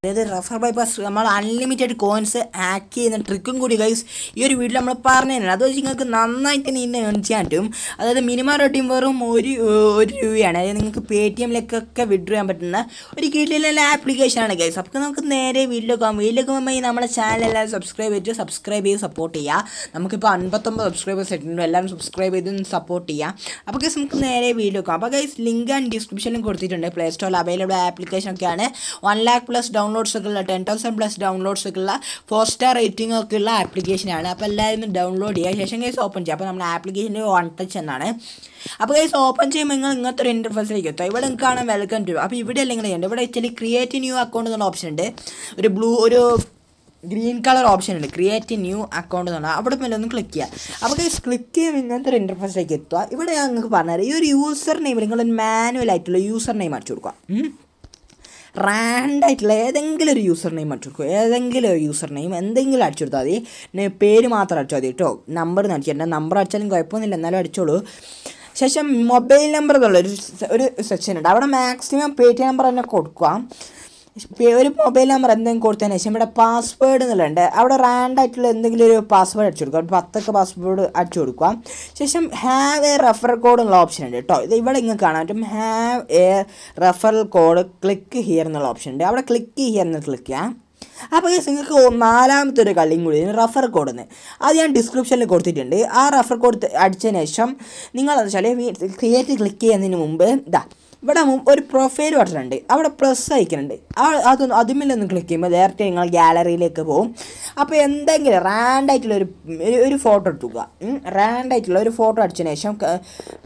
അതായത് refer bypass നമ്മൾ unlimited coins hack ചെയ്യുന്ന ട്രിക്കും കൂടി ഗൈസ് ഈ ഒരു വീഡിയോ നമ്മൾ പറഞ്ഞു തരുന്നത് അത് വെച്ച് നിങ്ങൾക്ക് നന്നായിട്ട് തന്നെ ഇന്ന് ഏൺ ചെയ്യാൻ പറ്റും അതായത് മിനിമം റേറ്റിംഗ് വെറും ഒരു ഒരു രൂപയാണ് അതായത് നിങ്ങൾക്ക് പേ ടി എമ്മിലേക്കൊക്കെ വിഡ്രോ ചെയ്യാൻ പറ്റുന്ന ഒരു കീഴിലുള്ള ആപ്ലിക്കേഷനാണ് ഗൈസ് അപ്പോൾ നമുക്ക് നേരെ വീട്ടിലേക്ക് പോകാം വീട്ടിലേക്ക് പോകുമ്പോൾ ഈ നമ്മുടെ ചാനൽ എല്ലാവരും സബ്സ്ക്രൈബ് ചെയ്തിട്ട് സബ്സ്ക്രൈബ് ചെയ്ത് സപ്പോർട്ട് ചെയ്യുക നമുക്കിപ്പോൾ അൻപത്തൊമ്പത് സബ്സ്ക്രൈബേഴ്സ് ആയിട്ടുണ്ട് എല്ലാവരും സബ്സ്ക്രൈബ് ചെയ്ത് സപ്പോർട്ട് ചെയ്യുക അപ്പോൾ ഗൈസ് നമുക്ക് നേരെ വീഡിയോ നോക്കാം അപ്പോൾ ഗൈസ് ലിങ്ക് ആൻഡ് ഡിസ്ക്രിപ്ഷനിലും കൊടുത്തിട്ടുണ്ട് പ്ലേ സ്റ്റോറിൽ അവൈലബിൾ ആപ്ലിക്കേഷൻ ഒക്കെയാണ് വൺ ലാക്ക് പ്ലസ് ഡൗൺലോഡ്സ് ഒക്കെ ഉള്ള ടെൻ തൗസൻഡ് പ്ലസ് ഡൗൺലോഡ്സ് ഒക്കെ ഉള്ള ഫോർ സ്റ്റാർ റേറ്റിംഗ് ഒക്കെ ഉള്ള ആപ്ലിക്കേഷനാണ് അപ്പോൾ എല്ലാവരും ഡൗൺലോഡ് ചെയ്യുക ശേഷം കേസ് ഓപ്പൺ ചെയ്യുക അപ്പോൾ നമ്മുടെ ആപ്ലിക്കേഷൻ്റെ വൺ ടച്ച് എന്നാണ് അപ്പോൾ കേസ് ഓപ്പൺ ചെയ്യുമ്പോൾ നിങ്ങൾ ഇങ്ങനത്തെ ഒരു ഇൻ്റർഫേസിലേക്ക് എത്തുക ഇവിടെ നിങ്ങൾക്ക് കാണാൻ വെൽക്കം ടു അപ്പോൾ ഇവിടെ അല്ലെങ്കിൽ ചെയ്യേണ്ടത് ഇവിടെ ആക്ച്വലി ക്രിയേറ്റ് ന്യൂ അക്കൗണ്ട് എന്നുള്ള ഓപ്ഷൻ ഉണ്ട് ഒരു ബ്ലൂ ഒരു ഗ്രീൻ കളർ ഓപ്ഷൻ ഉണ്ട് ക്രിയേറ്റ് ന്യൂ അക്കൗണ്ട് എന്ന് പറഞ്ഞാൽ അവിടെ മേലെ ഒന്ന് ക്ലിക്ക് ചെയ്യുക അപ്പോൾ ഗൈസ് ക്ലിക്ക് ചെയ്യുമ്പോൾ ഇങ്ങനത്തെ ഒരു ഇൻ്റർഫേസിലേക്ക് എത്തുക ഇവിടെ ഞാൻ നിങ്ങൾക്ക് പറഞ്ഞുതരാം ഈ ഒരു യൂസർ നെയിം നിങ്ങൾ മാനുവൽ ആയിട്ടുള്ള യൂസർ നെയിം അടിച്ചു കൊടുക്കുക ഉം. റാൻഡായിട്ടുള്ള ഏതെങ്കിലും ഒരു യൂസർ നെയിം അടിച്ചു കൊടുക്കുക ഏതെങ്കിലും ഒരു യൂസർ നെയിം എന്തെങ്കിലും അടിച്ചു കൊടുത്താൽ മതി നെ- പേര് മാത്രം അടിച്ചാൽ മതി കേട്ടോ നമ്പർ അടിച്ചിട്ടുണ്ട് നമ്പർ അടിച്ചാലും കുഴപ്പമൊന്നുമില്ല എന്നാലും അടിച്ചോളൂ ശേഷം മൊബൈൽ നമ്പർ എന്നുള്ള ഒരു സെ- ഒരു സെക്ഷൻ ഉണ്ട് അവിടെ മാക്സിമം പേ ടി നമ്പർ തന്നെ കൊടുക്കുക പേ- ഒരു മൊബൈൽ നമ്പർ എന്തെങ്കിലും കൊടുത്തതിന് ശേഷം ഇവിടെ പാസ്വേഡ് എന്നുള്ളുണ്ട് അവിടെ റാൻഡായിട്ടുള്ള എന്തെങ്കിലും ഒരു പാസ്വേഡ് അടിച്ചു കൊടുക്കുക ഒരു പത്തൊക്കെ പാസ്വേഡ് അടിച്ചു കൊടുക്കുക ശേഷം ഹാവ് എ റെഫർ കോഡ് എന്നുള്ള ഓപ്ഷൻ ഉണ്ട് കേട്ടോ ഇത് ഇവിടെ ഇങ്ങനെ കാണാൻ പറ്റും have a referral code click here എന്നുള്ള ഓപ്ഷൻ ഉണ്ട് അവിടെ ക്ലിക്ക് ഹിയർ എന്ന് ക്ലിക്ക് ചെയ്യാം അപ്പോൾ ഗൈസ് നിങ്ങൾക്ക് നാലാമത്തെ ഒരു കളിയും കൂടി റഫർ കോഡ് എന്ന് അത് ഞാൻ ഡിസ്ക്രിപ്ഷനിൽ കൊടുത്തിട്ടുണ്ട് ആ റഫർ കോഡ് അടിച്ചതിന് ശേഷം നിങ്ങൾ എന്താ വെച്ചാൽ ക്രിയേറ്റ് ക്ലിക്ക് ചെയ്യുന്നതിന് മുമ്പ് ഇതാ ഇവിടെ മു- ഒരു പ്രൊഫൈൽ ബട്ടൺ ഉണ്ട് അവിടെ പ്ലസ് അയക്കുന്നുണ്ട് ആ അതൊന്ന് അതുമില്ലൊന്ന് ക്ലിക്ക് ചെയ്യുമ്പോൾ നേരത്തെ നിങ്ങൾ ഗാലറിയിലേക്ക് പോകും അപ്പോൾ എന്തെങ്കിലും റാൻഡായിട്ടുള്ള ഒരു ഒരു- ഒരു ഫോട്ടോ എടുക്കുക റാൻഡായിട്ടുള്ള ഒരു ഫോട്ടോ അടിച്ചതിന് ശേഷം ക-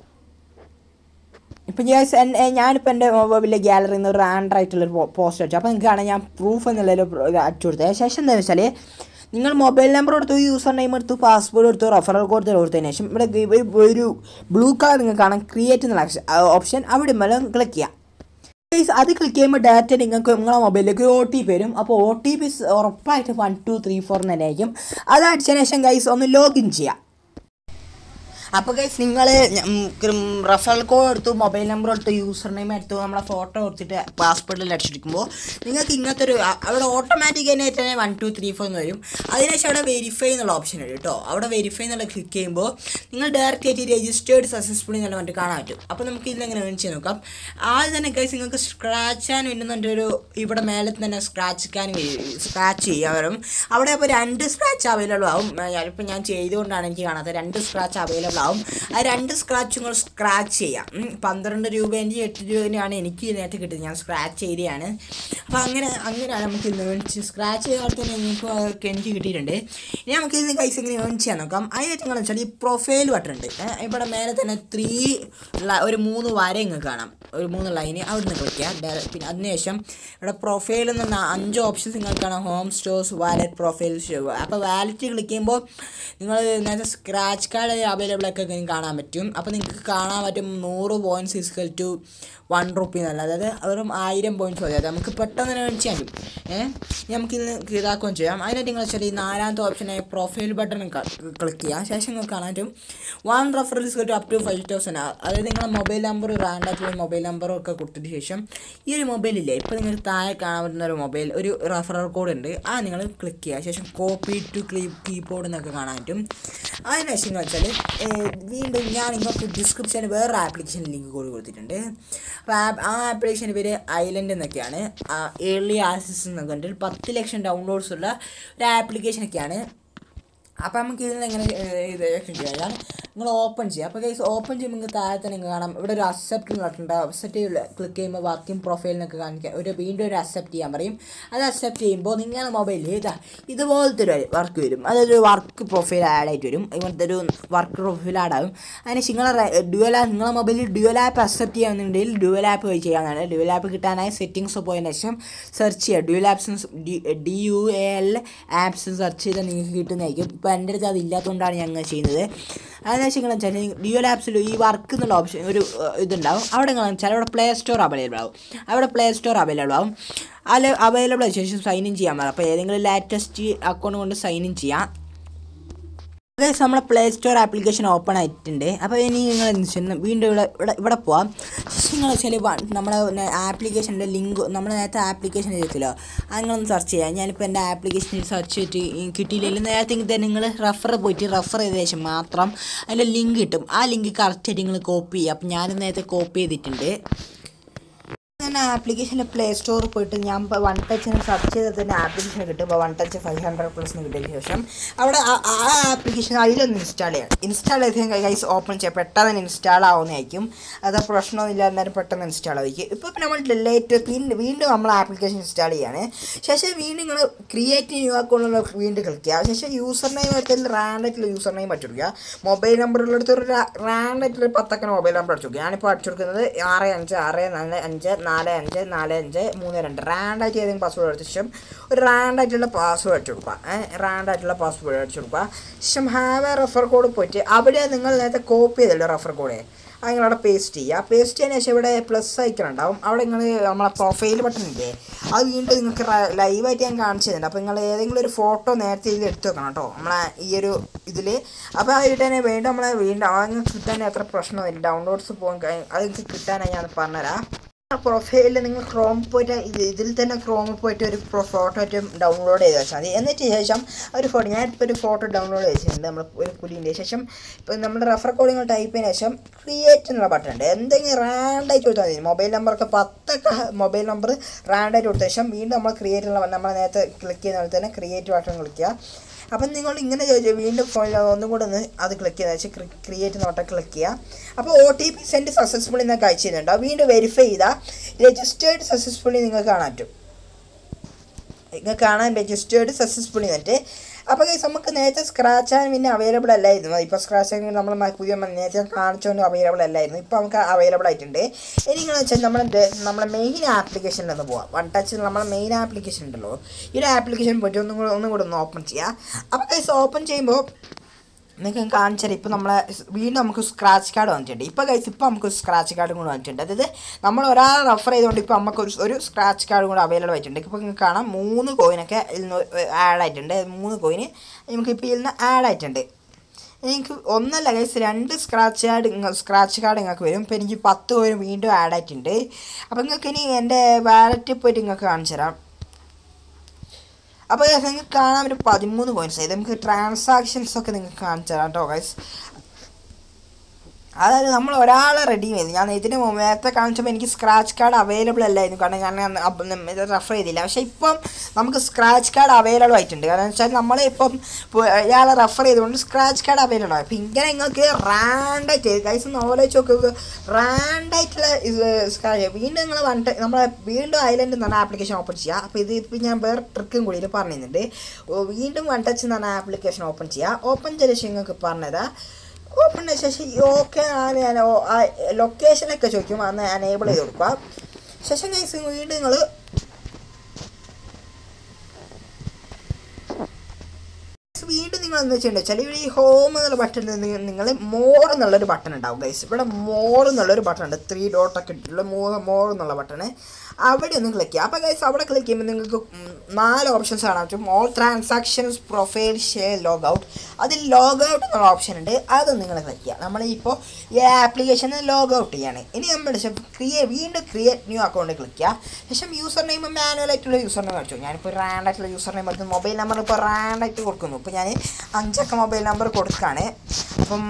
ഇപ്പം ഞാൻ ഞാനിപ്പോൾ എൻ്റെ മൊബൈലിലെ ഗാലറിയിൽ നിന്ന് ഒരു ആൻഡ്രായിട്ടുള്ളൊരു പോസ്റ്റ് അടിച്ചു അപ്പോൾ നിങ്ങൾക്ക് കാണാൻ ഞാൻ പ്രൂഫ് എന്നുള്ളൊരു ഇത് അടിച്ചു കൊടുത്തത് ശേഷം എന്താണെന്ന് വെച്ചാൽ നിങ്ങൾ മൊബൈൽ നമ്പർ എടുത്തു യൂസർ നെയിം എടുത്തു പാസ്വേഡ് എടുത്തു റെഫറൽ കോഡ് കൊടുത്തതിന് ശേഷം ഇവിടെ ഗ- ഒരു- ഒരു ബ്ലൂ കളർ നിങ്ങൾക്ക് കാണാം ക്രിയേറ്റ് എന്നുള്ള ഓപ്ഷൻ അവിടെ മേലെ ക്ലിക്ക് ചെയ്യാം Guys, അത് ക്ലിക്ക് ചെയ്യുമ്പോൾ ഡാറ്റ നിങ്ങൾക്ക് നിങ്ങളുടെ മൊബൈലിലേക്ക് ഒ ടി പി വരും അപ്പോൾ ഒ ടി പി ഉറപ്പായിട്ട് വൺ ടു ത്രീ ഫോർ തന്നെ ആയിരിക്കും അത് അടിച്ചതിന് ശേഷം ഗൈസ് ഒന്ന് ലോഗിൻ ചെയ്യാം അപ്പോൾ ഗൈസ് നിങ്ങൾ റഫറൽ കോഡ് എടുത്തു മൊബൈൽ നമ്പർ എടുത്തു യൂസർ നെയിം എടുത്തു നമ്മളെ ഫോട്ടോ എടുത്തിട്ട് പാസ്പോർട്ടിൽ അടിച്ചിരിക്കുമ്പോൾ നിങ്ങൾക്ക് ഇങ്ങനത്തെ ഒരു അ- അവിടെ ഓട്ടോമാറ്റിക് ആയിട്ട് തന്നെ വൺ ടു ത്രീ ഫോർ എന്ന് വരും അതിനുശേഷം അവിടെ വെരിഫൈ എന്നുള്ള ഓപ്ഷൻ ഉണ്ട് കേട്ടോ അവിടെ വെരിഫൈ എന്നുള്ള ക്ലിക്ക് ചെയ്യുമ്പോൾ നിങ്ങൾ ഡയറക്റ്റ് ആയിട്ട് രജിസ്റ്റേർഡ് സക്സസ്ഫുള്ളി എന്നുള്ള മറ്റു കാണാൻ പറ്റും അപ്പോൾ നമുക്ക് ഇതിലെങ്ങനെ ഏൺ ചെയ്യാൻ നോക്കാം ആദ്യം തന്നെ ഗൈസ് നിങ്ങൾക്ക് സ്ക്രാച്ച് ആൻ വേണ്ടുന്നുണ്ട് ഒരു ഇവിടെ മേലെ തന്നെ സ്ക്രാച്ച് ആൻ സ്ക്രാച്ച് ചെയ്യാൻ വരും അവിടെ അപ്പോൾ രണ്ട് സ്ക്രാച്ച് അവൈലബിൾ ആവും ഞാനിപ്പോൾ ഞാൻ ചെയ്തുകൊണ്ടാണ് എനിക്ക് കാണാത്തത് രണ്ട് സ്ക്രാച്ച് അവൈലബിൾ ആവും ആ രണ്ട് സ്ക്രാച്ച് നിങ്ങൾ സ്ക്രാച്ച് ചെയ്യാം ഉം, പന്ത്രണ്ട് രൂപേൻ്റെ എട്ട് രൂപേൻ്റെയാണ് എനിക്ക് ഇതിനകത്ത് കിട്ടിയത് ഞാൻ സ്ക്രാച്ച് ചെയ്തതാണ് അപ്പോൾ അങ്ങനെ അങ്ങനെയാണ് നമുക്ക് ഇന്ന് ഏൺ സ്ക്രാച്ച് ചെയ്ത തന്നെ നിങ്ങൾക്ക് അതൊക്കെ എനിക്ക് കിട്ടിയിട്ടുണ്ട് ഇനി നമുക്ക് ഇതിന് കൈസ് എങ്ങനെ ഏൺ ചെയ്യാൻ നോക്കാം അതിനായിട്ട് നിങ്ങൾ വെച്ചാൽ ഈ പ്രൊഫൈൽ ബട്ടൺ ഉണ്ട് ഏ, ഇവിടെ മേലെ തന്നെ ത്രീ ഒരു മൂന്ന് വര ഇങ്ങ് കാണാം ഒരു മൂന്ന് ലൈന് അവിടെ നിന്ന് ക്ലിക്ക് ചെയ്യാം ഡയറ- പിന്നെ അതിനുശേഷം ഇവിടെ പ്രൊഫൈൽ എന്ന് അഞ്ച് ഓപ്ഷൻസ് നിങ്ങൾക്ക് കാണാം ഹോം സ്റ്റോഴ്സ് വാലറ്റ് പ്രൊഫൈൽ അപ്പോൾ വാലറ്റ് ക്ലിക്ക് ചെയ്യുമ്പോൾ നിങ്ങൾ നേരത്തെ സ്ക്രാച്ച് കാർഡ് അവൈലബിൾ ഒക്കെ നിങ്ങൾക്ക് കാണാൻ പറ്റും അപ്പോൾ നിങ്ങൾക്ക് കാണാൻ പറ്റും നൂറ് points equal to one rupee എന്നല്ല അതായത് വെറും ആയിരം പോയിൻറ്റ്സ് മതി അത് നമുക്ക് പെട്ടെന്ന് തന്നെ ഏൺ ചെയ്യാൻ പറ്റും ഏഹ് നമുക്ക് ഇത് ഇതാക്കുകയും ചെയ്യാം അതിനായിട്ട് നിങ്ങൾ വെച്ചാൽ ഈ നാലാമത്തെ ഓപ്ഷനായ പ്രൊഫൈൽ ബട്ടൺ ക്ലിക്ക് ചെയ്യാം ശേഷം നിങ്ങൾക്ക് കാണാൻ പറ്റും വൺ റെഫറൻസ് കിട്ടും അപ് ടു ഫൈവ് തൗസൻഡ് അതായത് നിങ്ങളുടെ മൊബൈൽ നമ്പർ റാൻഡായിട്ടുള്ള മൊബൈൽ നമ്പറും ഒക്കെ കൊടുത്തതിന് ശേഷം ഈ ഒരു മൊബൈലില്ലേ ഇപ്പോൾ നിങ്ങൾക്ക് താഴെ കാണാൻ പറ്റുന്ന ഒരു മൊബൈൽ ഒരു റെഫറൽ കോഡ് ഉണ്ട് ആ നിങ്ങൾ ക്ലിക്ക് ചെയ്യുക ശേഷം കോപ്പി ടു ക്ലീ കീബോർഡ് എന്നൊക്കെ കാണാൻ പറ്റും അതിന് ശേഷം എന്ന് വെച്ചാൽ വീണ്ടും ഞാൻ നിങ്ങൾക്ക് ഡിസ്ക്രിപ്ഷനിൽ വേറൊരു ആപ്ലിക്കേഷൻ ലിങ്ക് കൂടി കൊടുത്തിട്ടുണ്ട് അപ്പോൾ ആ- ആ ആപ്ലിക്കേഷൻ്റെ പേര് ഐലൻഡ് എന്നൊക്കെയാണ് ഏർലി ആക്സസ് എന്നൊക്കെ ഉണ്ട് ഒരു പത്ത് ലക്ഷം ഡൗൺലോഡ്സ് ഉള്ള ഒരു ആപ്ലിക്കേഷനൊക്കെയാണ് അപ്പോൾ നമുക്ക് ഇതിൽ എങ്ങനെ ഇത് ചെയ്യാം നിങ്ങൾ ഓപ്പൺ ചെയ്യുക അപ്പോൾ ഗൈസ് ഓപ്പൺ ചെയ്യുമ്പോൾ നിങ്ങൾക്ക് താഴെ തന്നെ നിങ്ങൾക്ക് കാണാം ഇവിടെ ഒരു അക്സെപ്റ്റ് നടക്കുന്നുണ്ട് അക്സെപ്റ്റ് ക്ലിക്ക് ചെയ്യുമ്പോൾ വർക്കിംഗ് പ്രൊഫൈലിനൊക്കെ കാണിക്കാം ഒരു വീണ്ടും ഒരു അക്സെപ്റ്റ് ചെയ്യാൻ പറയും അത് അക്സെപ്റ്റ് ചെയ്യുമ്പോൾ നിങ്ങളുടെ മൊബൈലിൽ ഇതാ ഇതുപോലത്തെ ഒരു വർക്ക് വരും അതൊരു വർക്ക് പ്രൊഫൈൽ ആഡ് ആയിട്ട് വരും ഇങ്ങനത്തെ ഒരു വർക്ക് പ്രൊഫൈൽ ആഡ് ആവും അതിന് നിങ്ങളെ ഡ്യുവൽ ആപ്പ് നിങ്ങളുടെ മൊബൈലിൽ ഡ്യുവൽ ആപ്പ് അക്സെപ്റ്റ് ചെയ്യാന്നുണ്ടെങ്കിൽ ഡ്യുവൽ ആപ്പ് വഴി ചെയ്യാവുന്നതാണ് ഡ്യുവൽ ആപ്പ് കിട്ടാനായി സെറ്റിങ്സ് പോയതിന് ശേഷം സെർച്ച് ചെയ്യുക dual apps D U A L apps search ചെയ്താൽ നിങ്ങൾക്ക് കിട്ടുന്നതായിരിക്കും ഇപ്പോൾ എൻ്റെ അടുത്ത് അത് ഇല്ലാത്തതുകൊണ്ടാണ് ഞങ്ങൾ ചെയ്യുന്നത് അതെന്ന് വെച്ചാൽ വെച്ചാൽ ഡ്യുവൽ ആപ്സിൽ ഈ വർക്ക് എന്നുള്ള ഓപ്ഷൻ ഒരു ഏഹ്, ഇതുണ്ടാവും അവിടെ നിങ്ങൾ വെച്ചാൽ അവിടെ പ്ലേ സ്റ്റോർ അവൈലബിൾ ആവും അവിടെ പ്ലേ സ്റ്റോർ അവൈലബിൾ ആവും അതിൽ അവൈലബിൾ ആയ ശേഷം സൈൻ ഇൻ ചെയ്യാൻ പറയാം അപ്പോൾ ഏതെങ്കിലും ലാറ്റസ്റ്റ് അക്കൗണ്ട് കൊണ്ട് സൈൻ ഇൻ ചെയ്യാം ഗൈസ് നമ്മളെ പ്ലേ സ്റ്റോർ ആപ്ലിക്കേഷൻ ഓപ്പൺ ആയിട്ടുണ്ട് അപ്പോൾ ഇനി നിങ്ങൾ എന്ത് ചെയ്യുന്നു വീണ്ടും ഇവിടെ ഇവിടെ ഇവിടെ പോവാം ജസ്റ്റ് നിങ്ങൾ വെച്ചാൽ നമ്മളെ ആപ്ലിക്കേഷൻ്റെ ലിങ്ക് നമ്മൾ നേരത്തെ ആപ്ലിക്കേഷൻ ചെയ്തില്ലോ അത് നിങ്ങളൊന്ന് സെർച്ച് ചെയ്യാം ഞാനിപ്പോൾ എൻ്റെ ആപ്ലിക്കേഷനിൽ സെർച്ച് ചെയ്തിട്ട് കിട്ടിയില്ലെങ്കിൽ നേരത്തെ തന്നെ നിങ്ങൾ റെഫർ പോയിട്ട് റെഫർ ചെയ്ത ശേഷം മാത്രം അതിൻ്റെ ലിങ്ക് കിട്ടും ആ ലിങ്ക് കറക്റ്റായിട്ട് നിങ്ങൾ കോപ്പി ചെയ്യുക അപ്പോൾ ഞാനും നേരത്തെ കോപ്പി ചെയ്തിട്ടുണ്ട് തന്നെ ആപ്ലിക്കേഷൻ്റെ പ്ലേ സ്റ്റോറിൽ പോയിട്ട് ഞാൻ ഇപ്പോൾ വൺ ടച്ചിന് സെർച്ച് ചെയ്താൽ തന്നെ ആപ്ലിക്കേഷൻ കിട്ടും ഇപ്പോൾ one touch five hundred plus കിട്ടിയതിന് ശേഷം അവിടെ ആ- ആ ആപ്ലിക്കേഷൻ അതിലൊന്ന് ഇൻസ്റ്റാൾ ചെയ്യാം ഇൻസ്റ്റാൾ ചെയ്ത് കൈസ് ഓപ്പൺ ചെയ്യാം പെട്ടെന്ന് തന്നെ ഇൻസ്റ്റാൾ ആവുന്നതായിരിക്കും അത് പ്രശ്നമൊന്നുമില്ല എന്നാലും പെട്ടെന്ന് ഇൻസ്റ്റാൾ ആയിരിക്കും ഇപ്പോൾ നമ്മൾ ലേറ്റ് വീണ്ടും വീണ്ടും നമ്മൾ ആപ്ലിക്കേഷൻ ഇൻസ്റ്റാൾ ചെയ്യാണ് ശേഷം വീണ്ടും നിങ്ങൾ ക്രിയേറ്റ് ന്യൂ അക്കൗണ്ടുള്ള വീണ്ടും ക്ലിക്കുക ശേഷം യൂസർ നെയിം എടുത്തിൽ റാൻഡായിട്ടുള്ള യൂസർ നെയിം അടിച്ചു കൊടുക്കുക മൊബൈൽ നമ്പറുള്ളടുത്ത് ഒരു റാൻഡായിട്ടുള്ള പത്തക്കന മൊബൈൽ നമ്പർ അടിച്ചു കൊടുക്കുക ഞാനിപ്പോൾ അടിച്ചു കൊടുക്കുന്നത് ആറ് അഞ്ച് ആറ് നാല് അഞ്ച് നാല് അഞ്ച് നാല് അഞ്ച് മൂന്ന് രണ്ട് റാൻഡായിട്ട് ഏതെങ്കിലും പാസ്വേഡ് എടുത്ത ശേഷം ഒരു റാൻഡായിട്ടുള്ള പാസ്വേഡ് അടിച്ചു കൊടുക്കുക റാൻഡായിട്ടുള്ള പാസ്വേഡ് അടിച്ചു കൊടുക്കുക ശേഷം ഹാവ് എ റെഫർ കോഡ് പോയിട്ട് അവിടെ നിങ്ങൾ നേരത്തെ കോപ്പി ചെയ്തല്ലോ റെഫർ കോഡ് അത് നിങ്ങളവിടെ പേസ്റ്റ് ചെയ്യുക പേസ്റ്റ് ചെയ്യുന്ന ശേഷം ഇവിടെ പ്ലസ് ഐക്കൺ ഉണ്ടാവും അവിടെ നിങ്ങൾ നമ്മളെ പ്രൊഫൈൽ ബട്ടൺ ഇല്ലേ അത് വീണ്ടും നിങ്ങൾക്ക് ലൈവായിട്ട് ഞാൻ കാണിച്ചു തരുന്നുണ്ട് അപ്പോൾ നിങ്ങൾ ഏതെങ്കിലും ഒരു ഫോട്ടോ നേരത്തെ ഇതിൽ എടുത്ത് വെക്കണം കേട്ടോ നമ്മളെ ഈ ഒരു ഇതിൽ അപ്പോൾ അത് കിട്ടാൻ വീണ്ടും നമ്മളെ വീണ്ടും അത് കിട്ടാൻ അത്ര പ്രശ്നമില്ല ഡൗൺലോഡ്സ് പോകാൻ കഴി- അത് നിങ്ങൾക്ക് കിട്ടാനായി ഞാൻ പറഞ്ഞുതരാം പ്രൊഫൈലിൽ നിങ്ങൾ ക്രോം പോയിട്ട് ഇത് ഇതിൽ തന്നെ ക്രോമിൽ പോയിട്ട് ഒരു ഫോട്ടോ ആയിട്ട് ഡൗൺലോഡ് ചെയ്ത് വെച്ചാൽ മതി എന്നിട്ട് ശേഷം ഒരു ഫോട്ടോ ഞാൻ ഇപ്പോൾ ഒരു ഫോട്ടോ ഡൗൺലോഡ് ചെയ്തിട്ടുണ്ട് നമ്മൾ ഒരു പുലിൻ്റെ ശേഷം ഇപ്പോൾ നമ്മുടെ റെഫർ കോഡ് നിങ്ങൾ ടൈപ്പ് ചെയ്തതിന് ശേഷം ക്രിയേറ്റ് എന്നുള്ള ബട്ടൺ ഉണ്ട് എന്തെങ്കിലും റാൻഡായിട്ട് കൊടുത്താൽ മതി മൊബൈൽ നമ്പറൊക്കെ പത്തൊക്കെ മൊബൈൽ നമ്പർ റാൻഡായിട്ട് കൊടുത്ത ശേഷം വീണ്ടും നമ്മൾ ക്രിയേറ്റ് എന്നുള്ള നമ്മൾ നേരത്തെ ക്ലിക്ക് ചെയ്യുന്ന പോലെ തന്നെ ക്രിയേറ്റ് ബട്ടൺ ക്ലിക്കുക അപ്പം നിങ്ങൾ ഇങ്ങനെ ചോദിച്ചാൽ വീണ്ടും ഫോണിൽ ഒന്നും കൂടെ ഒന്ന് അത് ക്ലിക്ക് ചെയ്താൽ വെച്ചാൽ ക്രിയേറ്റ് നോട്ട ക്ലിക്ക് ചെയ്യുക അപ്പോൾ O T P send successfully എന്നൊക്കെ അയച്ചു തരുന്നുണ്ട് വീണ്ടും വെരിഫൈ ചെയ്താൽ രജിസ്റ്റേർഡ് സക്സസ്ഫുള്ളി നിങ്ങൾക്ക് കാണാൻ പറ്റും നിങ്ങൾക്ക് കാണാൻ രജിസ്റ്റേർഡ് സക്സസ്ഫുള്ളി എന്നിട്ട് അപ്പോൾ guys, നമുക്ക് നേരത്തെ സ്ക്രാച്ച് ആൻഡ് പിന്നെ അവൈലബിൾ അല്ലായിരുന്നു ഇപ്പോൾ സ്ക്രാച്ച് ആൻഡ് നമ്മൾ മ- പുതിയ മ- നേരത്തെ കാണിച്ചുകൊണ്ട് അവൈലബിൾ അല്ലായിരുന്നു ഇപ്പോൾ നമുക്ക് അവൈലബിൾ ആയിട്ടുണ്ട് ഇനി നിങ്ങൾ വെച്ചാൽ നമ്മൾ നമ്മുടെ മെയിൻ ആപ്ലിക്കേഷനിൽ ഒന്ന് പോവാം വൺ ടച്ച് നമ്മുടെ മെയിൻ ആപ്ലിക്കേഷൻ ഉണ്ടല്ലോ ഈ ഒരു ആപ്ലിക്കേഷൻ പോയിട്ട് ഒന്നും കൂടെ ഒന്നും കൂടെ ഒന്ന് ഓപ്പൺ ചെയ്യുക അപ്പോൾ ഗൈസ് ഓപ്പൺ ചെയ്യുമ്പോൾ നിങ്ങൾക്ക് ഞാൻ കാണിച്ചാൽ ഇപ്പോൾ നമ്മളെ സ് വീണ്ടും നമുക്ക് സ്ക്രാച്ച് കാർഡ് വന്നിട്ടുണ്ട് ഇപ്പോൾ കഴിച്ച് ഇപ്പോൾ നമുക്ക് സ്ക്രാച്ച് കാർഡും കൂടെ വന്നിട്ടുണ്ട് അതായത് നമ്മൾ ഒരാൾ റെഫർ ചെയ്തുകൊണ്ട് ഇപ്പോൾ നമുക്ക് ഒരു ഒരു സ്ക്രാച്ച് കാർഡ് കൂടെ അവൈലബിൾ ആയിട്ടുണ്ട് ഇപ്പോൾ നിങ്ങൾക്ക് കാണാം മൂന്ന് കോയിനൊക്കെ ഇതിൽ നിന്ന് ആഡ് ആയിട്ടുണ്ട് മൂന്ന് കോയിന് നമുക്ക് ഇപ്പോൾ ഇതിൽ നിന്ന് ആഡ് ആയിട്ടുണ്ട് എനിക്ക് ഒന്നല്ല ഗൈസ് രണ്ട് സ്ക്രാച്ച് കാർഡ് സ്ക്രാച്ച് കാർഡ് നിങ്ങൾക്ക് വരും ഇപ്പോൾ എനിക്ക് പത്ത് കോയിൻ വീണ്ടും ആഡ് ആയിട്ടുണ്ട് അപ്പോൾ നിങ്ങൾക്ക് ഇനി എൻ്റെ വാലറ്റിൽ പോയിട്ട് നിങ്ങൾക്ക് കാണിച്ചു തരാം അപ്പോൾ നിങ്ങൾക്ക് കാണാൻ ഒരു പതിമൂന്ന് കോയിൻസ് ഇത് നമുക്ക് ട്രാൻസാക്ഷൻസ് ഒക്കെ നിങ്ങൾക്ക് കാണിച്ചു തരാം കേട്ടോ ഗൈസ് അതായത് നമ്മൾ ഒരാളെ റെഡീം ചെയ്തു ഞാൻ ഇതിന് മുമ്പ് നേരത്തെ കാണിച്ചപ്പോൾ എനിക്ക് സ്ക്രാച്ച് കാർഡ് അവൈലബിൾ അല്ലായിരുന്നു കാരണം ഞാൻ ഇത് റെഫർ ചെയ്തില്ല പക്ഷേ ഇപ്പം നമുക്ക് സ്ക്രാച്ച് കാർഡ് അവൈലബിൾ ആയിട്ടുണ്ട് കാരണം വെച്ചാൽ നമ്മൾ ഇപ്പം ഇയാളെ റെഫർ ചെയ്തുകൊണ്ട് സ്ക്രാച്ച് കാർഡ് അവൈലബിൾ ആയി അപ്പം ഇങ്ങനെ നിങ്ങൾക്ക് റാൻഡായിട്ട് ഗൈസ് നോളേജ് നോക്കുക റാൻഡായിട്ടുള്ള ഇത് സ്ക്രാച്ച് വീണ്ടും നിങ്ങൾ വന്നിട്ട് നമ്മളെ വീണ്ടും ഐലൻഡ് എന്ന് പറഞ്ഞ ആപ്ലിക്കേഷൻ ഓപ്പൺ ചെയ്യുക അപ്പോൾ ഇത് ഇപ്പം ഞാൻ വേറെ ട്രിക്കും കൂടി ഇതിൽ പറഞ്ഞിരുന്നുണ്ട് ഓ, വീണ്ടും വൺ ടച്ച് എന്ന് പറഞ്ഞ ആപ്ലിക്കേഷൻ ഓപ്പൺ ചെയ്യുക ഓപ്പൺ ചെയ്ത ശേഷം നിങ്ങൾക്ക് പറഞ്ഞുതരാം ഓപ്പൺ ചെയ്ത ശേഷം ഓക്കെ ആണ് ഞാൻ ലൊക്കേഷനൊക്കെ ചോദിക്കും അന്ന് എനേബിൾ ചെയ്ത് കൊടുക്കുക ശേഷം കൈസ് വീണ്ടും നിങ്ങൾ വീണ്ടും നിങ്ങൾ എന്താ ചെയ്യേണ്ടത് വെച്ചാൽ ഇവിടെ ഈ ഹോം എന്നുള്ള ബട്ടൺ നിങ്ങൾ മോർ എന്നുള്ളൊരു ബട്ടൺ ഉണ്ടാവും ഗൈസ് ഇവിടെ മോർ എന്നുള്ളൊരു ബട്ടൺ ഉണ്ട് ത്രീ ഡോട്ടൊക്കെ ഇട്ടിട്ടുള്ള മോർ മോർ എന്നുള്ള ബട്ടണ് അവിടെ ഒന്ന് ക്ലിക്ക് ചെയ്യുക അപ്പോൾ ഗൈസ് അവിടെ ക്ലിക്ക് ചെയ്യുമ്പോൾ നിങ്ങൾക്ക് ഉം, നാല് ഓപ്ഷൻസ് കാണാൻ പറ്റും all transactions profile share log out അതിൽ ലോഗ് ഔട്ട് എന്നുള്ള ഓപ്ഷൻ ഉണ്ട് അത് നിങ്ങൾ ക്ലിക്ക് ചെയ്യുക നമ്മളിപ്പോൾ ഈ ആപ്ലിക്കേഷന് ലോഗ് ഔട്ട് ചെയ്യാണ് ഇനി നമ്മൾ ക്രിയേ വീണ്ടും ക്രിയേറ്റ് ന്യൂ അക്കൗണ്ട് ക്ലിക്ക് ചെയ്യുക ശേഷം യൂസർ നെയിം മാനുവൽ ആയിട്ടുള്ള യൂസർ നെയിം അടിച്ചു ഞാനിപ്പോൾ റാൻഡ് ആയിട്ടുള്ള യൂസർ നെയിം എടുത്തു മൊബൈൽ നമ്പർ ഇപ്പോൾ റാൻഡ് ആയിട്ട് കൊടുക്കുന്നു ഇപ്പോൾ ഞാൻ അഞ്ചക്ക മൊബൈൽ നമ്പർ കൊടുക്കുകയാണ് അപ്പം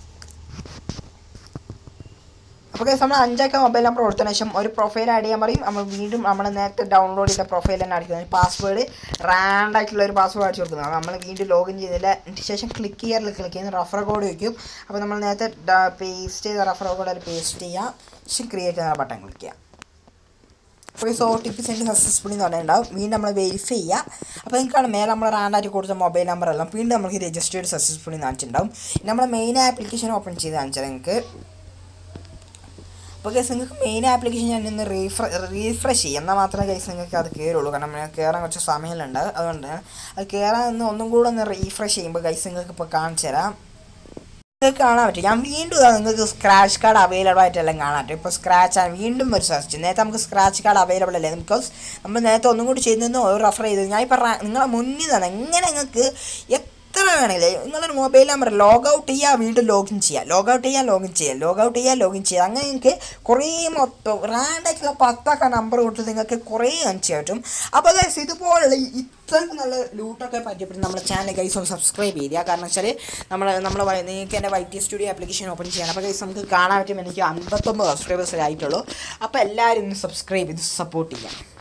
അപ്പോൾ കേസ് നമ്മൾ അഞ്ചൊക്കെ മൊബൈൽ നമ്പർ കൊടുത്തതിന് ശേഷം ഒരു പ്രൊഫൈൽ ആഡ് ചെയ്യാൻ പറയും നമ്മൾ വീണ്ടും നമ്മൾ നേരത്തെ ഡൗൺലോഡ് ചെയ്ത പ്രൊഫൈൽ തന്നെ അടിക്കുന്നത് പാസ്വേഡ് റാൻഡ് ആയിട്ടുള്ള ഒരു പാസ്വേഡ് അടിച്ചു കൊടുക്കുന്നത് നമ്മൾ വീണ്ടും ലോഗിൻ ചെയ്തില്ല അതിന് ശേഷം ക്ലിക്ക് ചെയ്യാറിൽ ക്ലിക്ക് ചെയ്യുന്ന റഫർ കോഡ് വയ്ക്കും അപ്പോൾ നമ്മൾ നേരത്തെ പേസ്റ്റ് ചെയ്ത റഫർ കോഡ് അതിൽ പേസ്റ്റ് ചെയ്യുക ശേഷം ക്രിയേറ്റ് ചെയ്യുന്ന ബട്ടൺ ക്ലിക്ക് ചെയ്യുക അപ്പോൾ ഈ O T P send successfully എന്ന് പറഞ്ഞിട്ടുണ്ടാവും വീണ്ടും നമ്മൾ വെരിഫൈ ചെയ്യുക അപ്പോൾ നിങ്ങൾക്കാണ് മേലെ നമ്മൾ റാൻഡായിട്ട് കൊടുത്ത മൊബൈൽ നമ്പർ എല്ലാം വീണ്ടും നമുക്ക് രജിസ്റ്റേർഡ് സക്സസ്ഫുള്ളി കാണിച്ചിട്ടുണ്ടാവും ഇനി നമ്മുടെ മെയിൻ ആപ്ലിക്കേഷൻ ഓപ്പൺ ചെയ്ത് കാണിച്ചാൽ നിങ്ങൾക്ക് അപ്പോൾ കേസ് നിങ്ങൾക്ക് മെയിൻ ആപ്ലിക്കേഷൻ ഞാൻ ഇന്ന് റീഫ്ര റീഫ്രഷ് ചെയ്യും എന്നാൽ മാത്രമേ കേസ് നിങ്ങൾക്ക് അത് കയറുള്ളൂ കാരണം നിങ്ങൾക്ക് കയറാൻ കുറച്ച് സമയമുണ്ട് അതുകൊണ്ട് അത് കയറാൻ ഒന്ന് ഒന്നും കൂടെ ഒന്ന് റീഫ്രഷ് ചെയ്യുമ്പോൾ ഗൈസ് നിങ്ങൾക്ക് ഇപ്പോൾ കാണിച്ചു തരാം നിങ്ങൾക്ക് കാണാൻ പറ്റും ഞാൻ വീണ്ടും ഇതാ നിങ്ങൾക്ക് സ്ക്രാച്ച് കാർഡ് അവൈലബിൾ ആയിട്ടെല്ലാം കാണാൻ പറ്റും ഇപ്പോൾ സ്ക്രാച്ച് ആണ് വീണ്ടും ഒരു സെർച്ച് നേരത്തെ നമുക്ക് സ്ക്രാച്ച് കാർഡ് അവൈലബിൾ അല്ലേ ബിക്കോസ് നമ്മൾ നേരത്തെ ഒന്നും കൂടി ചെയ്യുന്നതെന്ന് റെഫർ ചെയ്തത് ഞാൻ ഇപ്പോൾ നിങ്ങളെ മുന്നിൽ തന്നെ എങ്ങനെ നിങ്ങൾക്ക് എത്ര വേണേലേ നിങ്ങളൊരു മൊബൈൽ നമ്പർ ലോഗ് ഔട്ട് ചെയ്യുക വീണ്ടും ലോഗിൻ ചെയ്യുക ലോഗ് ഔട്ട് ചെയ്യുക ലോഗിൻ ചെയ്യുക ലോഗ് ഔട്ട് ചെയ്യുക ലോഗിൻ ചെയ്യുക അങ്ങനെ നിങ്ങൾക്ക് കുറേ മൊത്തം റാൻഡായിട്ടുള്ള പത്തൊക്കെ നമ്പർ കൊടുത്ത് നിങ്ങൾക്ക് കുറേ ഏൺ ചെയ്യാൻ പറ്റും അപ്പോൾ ഗൈസ് ഇതുപോലുള്ള ഈ ഇത്രയും നല്ല ലൂട്ടൊക്കെ പറ്റിയപ്പോൾ നമ്മുടെ ചാനൽ ഗൈസ് ഒന്ന് സബ്സ്ക്രൈബ് ചെയ്യുക കാരണം വെച്ചാൽ നമ്മൾ നമ്മൾ നിങ്ങൾക്ക് എൻ്റെ Y T studio application open ചെയ്യണം അപ്പോൾ ഗൈസ് നമുക്ക് കാണാൻ പറ്റും എനിക്ക് അമ്പത്തൊമ്പത് സബ്സ്ക്രൈബേഴ്സ് ആയിട്ടുള്ളൂ അപ്പോൾ എല്ലാവരും ഒന്ന് സബ്സ്ക്രൈബ് ചെയ്ത് സപ്പോർട്ട് ചെയ്യാം